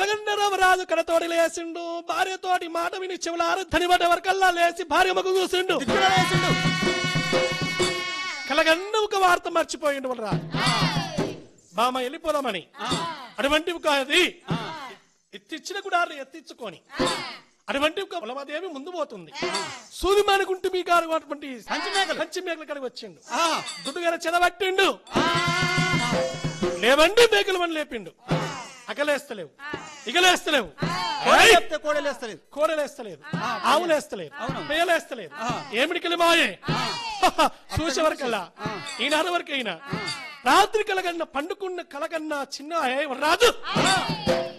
కలగండ రామరాజు కడతోటి లేచిండు భార్యతోటి మాట విని చెవులారు ధనిబడ్డ వరకల్లా లేచి భార్య ముఖం చూసిండు దిక్కున వేసిండు కలగండ ఒక వార్త మర్చిపోయిండు వాళ్ళ రాజు బామ వెళ్ళిపోదామని అటువంటి ఒక అది ఎత్తిచ్చిన గుడాలు ఎత్తించుకొని అటువంటి ఒక బలమాదేవి ముందు పోతుంది సూది మానుకుంటూ మీ గారు అటువంటి కంచి మేకలు. కంచి మేకల కాడికి వచ్చిండు ఆ, దుడ్డుగారు చెదబట్టిండు లేవండి మేకలు అని లేపిండు అకలేస్తలేవు ఇగలేస్తలేవు కోడి ఏయ్! చెప్తే కోడలు వేస్తలేదు కోడలేస్తలేదు ఆవులేస్తలేదు అవును. పేయలేస్తలేదు ఆ. ఏమిడికెళ్ళి మాయే చూసే వరకల్లా ఈనాడు వరకు అయినా రాత్రి కలగన్న పండుకున్న కలగన్న చిన్న ఏ రాజు